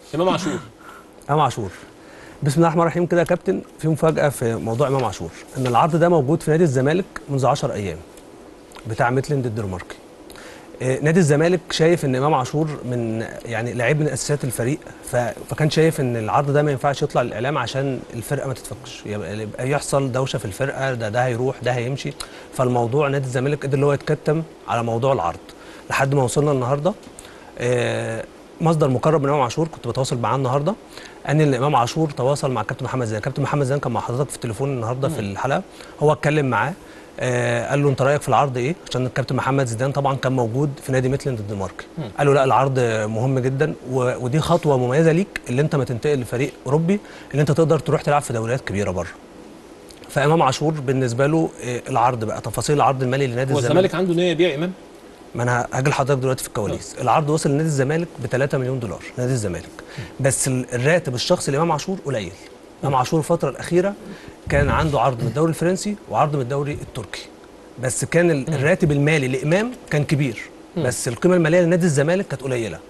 امام عاشور امام عاشور بسم الله الرحمن الرحيم كده يا كابتن في مفاجاه في موضوع امام عاشور ان العرض ده موجود في نادي الزمالك منذ 10 ايام بتاع ميتلند الدنماركي آه، نادي الزمالك شايف ان امام عاشور من يعني لعيب من اساسيات الفريق ف- فكان شايف ان العرض ده ما ينفعش يطلع للاعلام عشان الفرقه ما تتفكش يبقى يبقى يحصل دوشه في الفرقه ده ده هيروح ده هيمشي فالموضوع نادي الزمالك قدر اللي هو يتكتم على موضوع العرض لحد ما وصلنا النهارده آه، مصدر مقرب من امام عاشور كنت بتواصل معاه النهارده قال ان امام عاشور تواصل مع كابتن محمد زيدان كابتن محمد زيدان كان مع حضرتك في التليفون النهارده في الحلقه هو اتكلم معاه آه قال له انت رايك في العرض ايه عشان الكابتن محمد زيدان طبعا كان موجود في نادي ميتلاند الدنماركي قال له لا العرض مهم جدا و- ودي خطوه مميزه ليك اللي انت ما تنتقل لفريق اوروبي اللي انت تقدر تروح تلعب في دوريات كبيره بره فامام عاشور بالنسبه له آه، العرض بقى تفاصيل العرض المالي لنادي هو الزمالك الزمالك عنده نيه يبيع امام ما انا هاجي لحضرتك دلوقتي في الكواليس العرض وصل لنادي الزمالك ب 3 مليون دولار نادي الزمالك بس ال- الراتب الشخصي لامام عاشور قليل امام عاشور الفتره الاخيره كان عنده عرض من الدوري الفرنسي وعرض من الدوري التركي بس كان ال- الراتب المالي لامام كان كبير بس القيمه الماليه لنادي الزمالك كانت قليله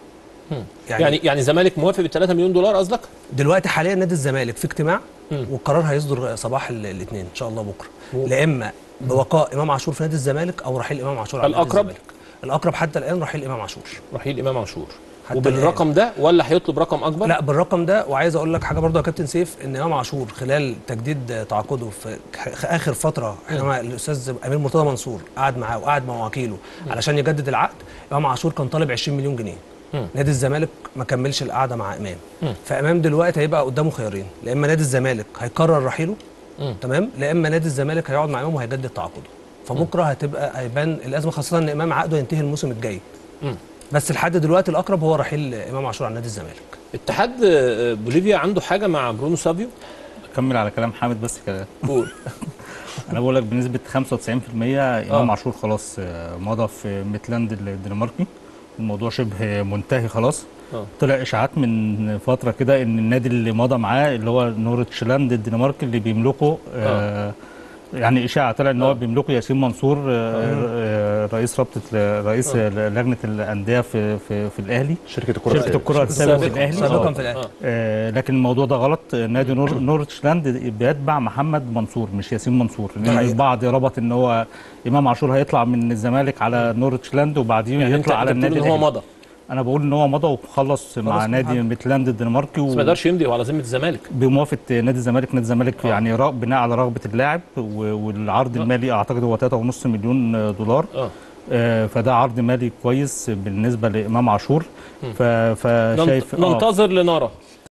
يعني يعني, يعني الزمالك موافق بال 3 مليون دولار قصدك؟ دلوقتي حاليا نادي الزمالك في اجتماع مم. والقرار هيصدر صباح الاثنين ان شاء الله بكره هو- لا اما ببقاء امام عاشور في نادي الزمالك او رحيل امام عاشور عن نادي الأقرب؟ الزمالك. الاقرب حتى الان رحيل امام عاشور رحيل امام عاشور حتى وبالرقم ده ولا هيطلب رقم اكبر؟ لا بالرقم ده وعايز اقول لك حاجه برضه يا كابتن سيف ان امام عاشور خلال تجديد تعاقده في خ- اخر فتره حينما الاستاذ امير مرتضى منصور قعد معاه وقعد مع وكيله علشان يجدد العقد امام عاشور كان طالب 20 مليون جنيه مم. نادي الزمالك ما كملش القعده مع امام مم. فامام دلوقتي هيبقى قدامه خيارين لا اما نادي الزمالك هيقرر رحيله مم. تمام لا اما نادي الزمالك هيقعد مع امام وهيجدد تعاقده فبكره هتبقى هيبان الازمه خاصه ان امام عقده ينتهي الموسم الجاي مم. بس لحد دلوقتي الاقرب هو رحيل امام عاشور عن نادي الزمالك اتحاد آه، بوليفيا عنده حاجه مع برونو سافيو؟ اكمل على كلام حامد بس كده قول انا بقول لك بنسبه 95% آه. امام عاشور خلاص آه، مضى في ميتلاند الدنماركي الموضوع شبه منتهي خلاص اه طلع اشاعات من فتره كده ان النادي اللي مضى معاه اللي هو نورتشلاند الدنماركي اللي بيملكه آه يعني اشاعه طلع ان آه. هو بيملكه ياسين منصور آه آه رئيس رابطه رئيس لجنه الانديه في في, في الاهلي شركه الكره شركه الكره السابقه في سابقاً. الاهلي سابقاً آه. في الأهلي. آه. آه، لكن الموضوع ده غلط نادي نور نورتشلاند بيتبع محمد منصور مش ياسين منصور لان حقيقة. البعض ربط ان هو امام عاشور هيطلع من الزمالك على نورتشلاند وبعدين يعني انت يطلع على أنت بتقول النادي ان هو الأهلي. مضى انا بقول ان هو مضى وخلص مع كل نادي حاجة. ميتلاند الدنماركي بس ما يقدرش يمضي وعلى ذمه الزمالك بموافقه نادي الزمالك نادي الزمالك آه. يعني رغ- بناء على رغبه اللاعب و- والعرض آه. المالي اعتقد هو 3.5 مليون دولار اه آه، فده عرض مالي كويس بالنسبه لامام عاشور ف- فشايف ننت- آه. ننتظر لنرى